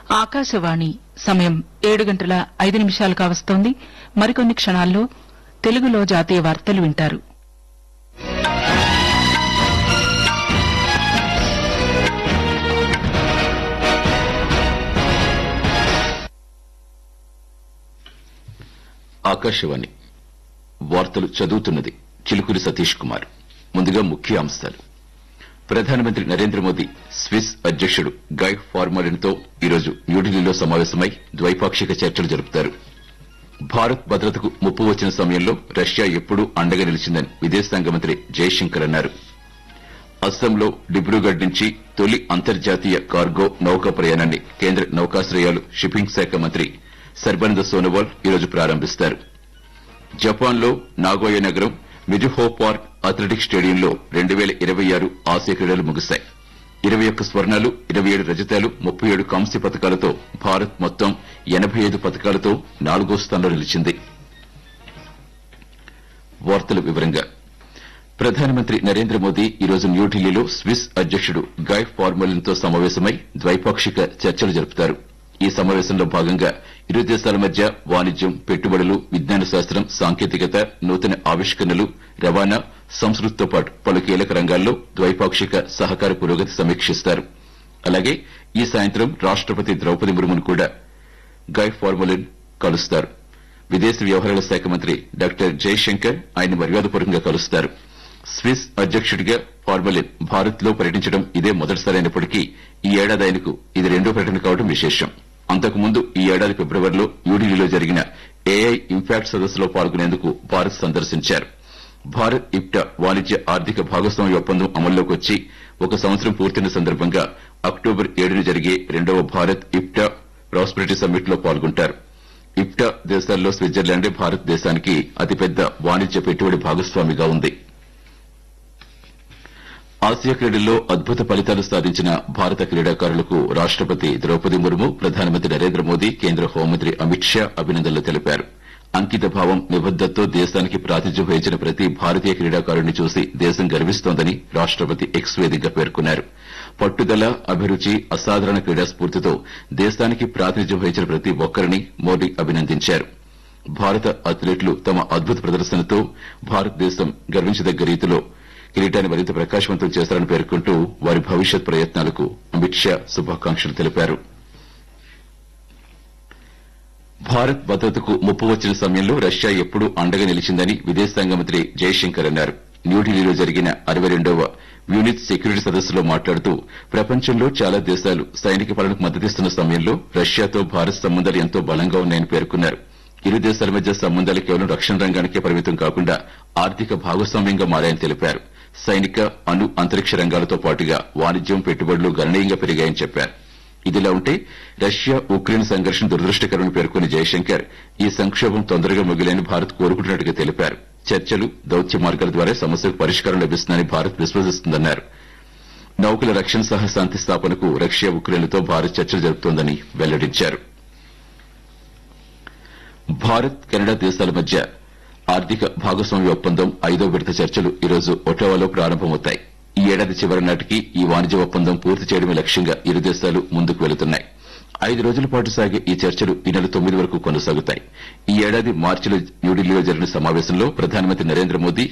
ఆకాశవాణి సమయం ఏడు గంటల ఐదు నిమిషాలు కావస్తోంది మరికొన్ని క్షణాల్లో తెలుగులో జాతీయ వార్తలు వింటారు ఆకాశవాణి వార్తలు చదువుతున్నది చిలుకూరి సతీష్ కుమార్ ముందుగా ముఖ్య అంశాలు ప్రధానమంత్రి నరేంద్ర మోదీ స్విస్ అధ్యక్షుడు గై ఫార్మలిన్తో ఈరోజు న్యూఢిల్లీలో సమావేశమై ద్వైపాక్షిక చర్చలు జరుపుతారు భారత్ భద్రతకు ముప్పు వచ్చిన సమయంలో రష్యా ఎప్పుడూ అండగా నిలిచిందని విదేశాంగ మంత్రి జయశంకర్ అన్నారు అస్సాంలో డిబ్రూగఢ్ నుంచి తొలి అంతర్జాతీయ కార్గో నౌకా ప్రయాణాన్ని కేంద్ర నౌకాశ్రయాలు షిప్పింగ్ శాఖ మంత్రి సర్బానంద సోనోవాల్ ఈరోజు ప్రారంభిస్తారు జపాన్లో నాగోయ నగరం మిజుహో పార్క్ అథ్లెటిక్స్ స్టేడియంలో రెండు వేల ఇరవై ఆరు ఆసియా క్రీడలు ముగిశాయి ఇరవై ఒక్క స్వర్ణాలు ఇరవై ఏడు రజతాలు ముప్పై ఏడు కాంస్య పథకాలతో భారత్ మొత్తం ఎనబై ఐదు పథకాలతో నాలుగో స్థానంలో నిలిచింది వార్తల వివరంగా ప్రధానమంత్రి నరేంద్ర మోదీ ఈరోజు న్యూఢిల్లీలో స్విస్ అధ్యక్షుడు గై ఫార్మలిన్తో సమావేశమై ద్వైపాక్షిక చర్చలు జరుపుతారు ఈ సమావేశంలో భాగంగా ఇరు దేశాల మధ్య వాణిజ్యం పెట్టుబడులు విజ్ఞాన శాస్త్రం సాంకేతికత నూతన ఆవిష్కరణలు రవాణా సంస్కృతితో పాటు పలు కీలక రంగాల్లో ద్వైపాక్షిక సహకార పురోగతి సమీక్షిస్తారు అలాగే ఈ సాయంత్రం రాష్టపతి ద్రౌపది ముర్మును కూడా గై ఫార్మలిన్ కలుస్తారు విదేశీ వ్యవహారాల శాఖ మంత్రి డాక్టర్ జయశంకర్ ఆయన మర్యాదపూర్వకంగా కలుస్తారు స్విస్ అధ్యక్షుడిగా ఫార్మలిన్ భారత్ లో పర్యటించడం ఇదే మొదటిసారైనప్పటికీ ఈ ఏడాది ఆయనకు ఇది రెండో పర్యటన కావడం విశేషం అంతకుముందు ఈ ఏడాది ఫిబ్రవరిలో న్యూఢిల్లీలో జరిగిన ఏఐ ఇంపాక్ట్ సదస్సులో పాల్గొనేందుకు భారత్ సందర్శించారు భారత్ ఇప్టా వాణిజ్య ఆర్థిక భాగస్వామ్య ఒప్పందం అమల్లోకి వచ్చి ఒక సంవత్సరం పూర్తయిన సందర్భంగా అక్టోబర్ ఏడున జరిగే రెండవ భారత్ ఇప్టా ప్రాస్పెరిటీ సమ్మిట్ లో పాల్గొంటారు ఇప్టా దేశాల్లో స్విట్జర్లాండే భారతదేశానికి అతిపెద్ద వాణిజ్య పెట్టుబడి భాగస్వామిగా ఉంది ఆసియా క్రీడల్లో అద్భుత ఫలితాలు సాధించిన భారత క్రీడాకారులకు రాష్టపతి ద్రౌపది ముర్ము ప్రధానమంత్రి నరేంద్ర మోదీ కేంద్ర హోంమంత్రి అమిత్ షా అభినందనలు తెలిపారు అంకిత భావం నిబద్దతతో దేశానికి ప్రాతినిధ్యం వహించిన ప్రతి భారతీయ క్రీడాకారుడిని చూసి దేశం గర్విస్తోందని రాష్టపతి ఎక్స్ వేదికగా పేర్కొన్నారు పట్టుదల అభిరుచి అసాధారణ క్రీడా స్ఫూర్తితో దేశానికి ప్రాతినిధ్యం వహించిన ప్రతి ఒక్కరిని మోదీ అభినందించారు భారత అథ్లెట్లు తమ అద్భుత ప్రదర్శనతో భారతదేశం గర్వించదగ్గ రీతిలో కిరీటాన్ని మరింత ప్రకాశవంతం చేస్తారని పేర్కొంటూ వారి భవిష్యత్ ప్రయత్నాలకు అమిత్ షా శుభాకాంక్షలు తెలిపారు భారత్ భద్రతకు ముప్పు వచ్చిన సమయంలో రష్యా ఎప్పుడూ అండగా నిలిచిందని విదేశాంగ మంత్రి జయశంకర్ అన్నారు న్యూఢిల్లీలో జరిగిన అరవై రెండవ మ్యూనిచ్ సెక్యూరిటీ సదస్సులో మాట్లాడుతూ ప్రపంచంలో చాలా దేశాలు సైనిక పాలనకు మద్దతిస్తున్న సమయంలో రష్యాతో భారత్ సంబంధాలు ఎంతో బలంగా ఉన్నాయని పేర్కొన్నారు ఇరు దేశాల మధ్య సంబంధాలు కేవలం రక్షణ రంగానికే పరిమితం కాకుండా ఆర్థిక భాగస్వామ్యంగా మారాయని తెలిపారు సైనిక అణు అంతరిక్ష రంగాలతో పాటుగా వాణిజ్యం పెట్టుబడులు గణనీయంగా పెరిగాయని చెప్పారు ఇదిలా ఉంటే రష్యా ఉక్రెయిన్ సంఘర్షణ దురదృష్టకరమని పేర్కొన్న జయశంకర్ ఈ సంక్షోభం తొందరగా ముగిలేని భారత్ కోరుకుంటున్నట్టుగా తెలిపారు చర్చలు దౌత్య మార్గాల ద్వారా సమస్యకు పరిష్కారం లభిస్తుందని భారత్ విశ్వసిస్తుందన్నారు నౌకల రక్షణ సహా శాంతి స్థాపనకు రష్యా ఉక్రెయిన్లతో భారత్ చర్చలు జరుపుతోందని వెల్లడించారు భారత్ కెనడా దేశాల మధ్య ఆర్థిక భాగస్వామ్య ఒప్పందం ఐదో విడత చర్చలు ఈరోజు ఒటావాలో ప్రారంభమవుతాయి ఈ ఏడాది చివరి నాటికి ఈ వాణిజ్య ఒప్పందం పూర్తి చేయడమే లక్ష్యంగా ఇరు దేశాలు ముందుకు వెళుతున్నాయి ఐదు రోజుల పాటు సాగే ఈ చర్చలు ఈ నెల తొమ్మిది వరకు కొనసాగుతాయి ఈ ఏడాది మార్చిలో న్యూఢిల్లీలో జరిగిన సమావేశంలో ప్రధానమంత్రి నరేంద్ర మోదీ